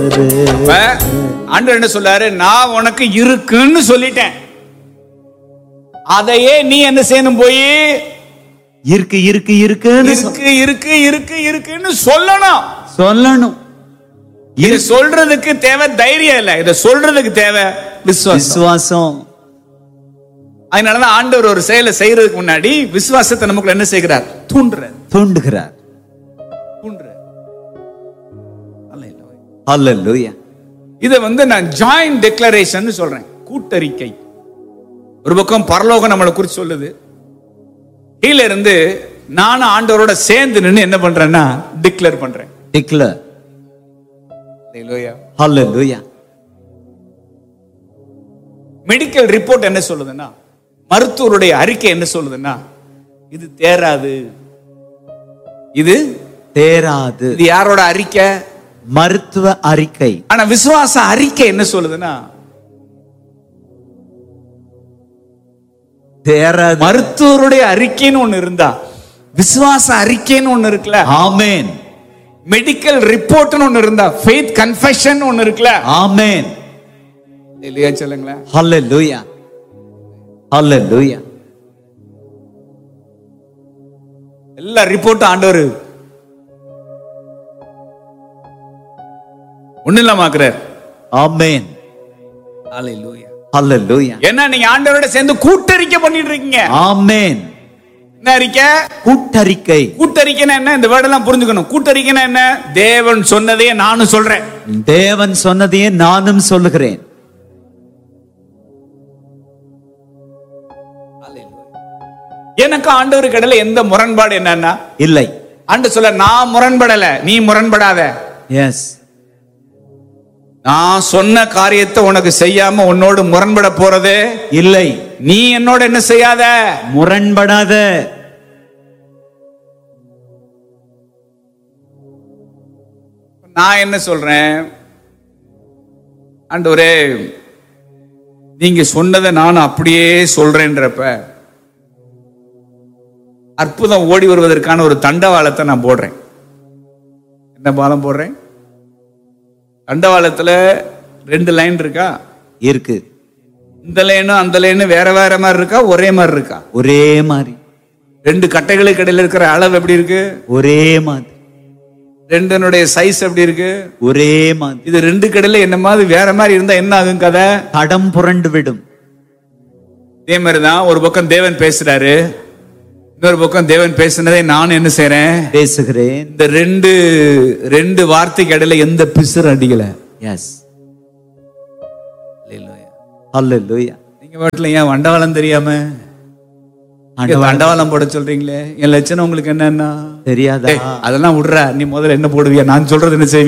இப்ப ஆண்டவர் என்ன சொல்றாரு நான் உனக்கு இருக்குன்னு சொல்லிட்டேன் அதையே நீ என்ன செய்யணும் போய் இருக்கு இருக்கு இருக்குன்னு சொ- இருக்கு இருக்கு இருக்கு இருக்குன்னு சொல்லணும் சொல்லணும் இத சொல்றதுக்கு தேவை தைரியம் இல்ல இத சொல்றதுக்கு தேவை விசுவாசம் விசுவாசம் அதனாலதான் ஆண்டவர் ஒரு செயலை செய்யறதுக்கு முன்னாடி விசுவாசத்தை நமக்குள்ள என்ன செய்கிறார் தூண்டுறார் தூண்டுகிறார் தூண்டுறார் அல்லேலூயா இதை வந்து நான் ஜாயிண்ட் டெக்ளரேஷன் சொல்றேன் கூட்டறிக்கை ஒரு பக்கம் பரலோகம் நம்மளை குறித்து சொல்லுது கீழே இருந்து நானும் ஆண்டவரோட சேர்ந்து நின்று என்ன பண்றேன்னா டிக்ளேர் பண்றேன் declare Hallelujah. Hallelujah medical report என்ன சொல்லுதுன்னா மருத்துவருடைய அறிக்கை என்ன சொல்லுதுன்னா இது தேராது இது தேராது இது யாரோட அறிக்கை மருத்துவ அறிக்கை ஆனா விசுவாச அறிக்கை என்ன சொல்லுதுன்னா தேராது மருத்துவருடைய அறிக்கைன்னு ஒண்ணு இருந்தா விசுவாச அறிக்கைன்னு ஒண்ணு இருக்குல்ல ஆமென் மெடிக்கல் ரிப்போர்ட்னு ஒண்ணு இருந்தா ஃபெய்த் கன்ஃபெஷன் ஒண்ணு இருக்குல்ல ஆமென் இல்லையா சொல்லுங்களேன் அல்லேலூயா அல்லேலூயா எல்லா ரிப்போர்ட்டும் ஆண்டவர் ஒண்ணு இல்லாமாக்குறார் ஆமென் அல்லேலூயா ஏன்னா நீங்க ஆண்டவரோட சேர்ந்து கூட்டறிக்கை பண்ணிட்டு இருக்கீங்க ஆமென் என்ன அறிக்கை கூட்டறிக்கை கூட்டறிக்கைன்னா என்ன இந்த வேர்டெல்லாம் புரிஞ்சுக்கணும் கூட்டறிக்கைன்னா என்ன தேவன் சொன்னதையே நானும் சொல்றேன் தேவன் சொன்னதையே நானும் சொல்லுகிறேன் எனக்கு ஆண்டவருக்கு இடையில எந்த முரண்பாடு என்னன்னா இல்லை ஆண்டு சொல்ல நான் முரண்படல நீ முரண்படாத எஸ் நான் சொன்ன காரியத்தை உனக்கு செய்யாம உன்னோடு முரண்பட போறது இல்லை நீ என்னோட என்ன செய்யாத முரண்படாத நான் என்ன சொல்றேன் ஆண்டவரே நீங்க சொன்னதை நான் அப்படியே சொல்றேன்றப்ப அற்புதம் ஓடி வருவதற்கான ஒரு தண்டவாளத்தை நான் போடுறேன் என்ன பாலம் போடுறேன் தண்டவாளத்துல ரெண்டு லைன் இருக்கா இருக்கு இந்த லைனும் அந்த லைனும் வேற வேற மாதிரி இருக்கா ஒரே மாதிரி இருக்கா ஒரே மாதிரி ரெண்டு கட்டைகளுக்கு இடையில இருக்கிற அளவு எப்படி இருக்கு ஒரே மாதிரி ரெண்டனுடைய சைஸ் எப்படி இருக்கு ஒரே மாதிரி இது ரெண்டு கடையில என்ன மாதிரி வேற மாதிரி இருந்தா என்ன ஆகும் கதை தடம் புரண்டு விடும் இதே மாதிரிதான் ஒரு பக்கம் தேவன் பேசுறாரு இன்னொரு பக்கம் தேவன் பேசுனதை நான் என்ன செய்றேன் பேசுகிறேன் இந்த ரெண்டு ரெண்டு வார்த்தைக்கு இடையில எந்த பிசுறு அடிக்கல எஸ் அல்லேலூயா நீங்க வீட்டுல ஏன் வண்டவாளம் தெரியாம இங்க வண்டவாளம் போட சொல்றீங்களே என் லட்சணம் உங்களுக்கு என்னன்னா தெரியாதா ஏய், அதெல்லாம் விடுற நீ முதல்ல என்ன போடுவியா நான் சொல்றது என்ன செய்வியா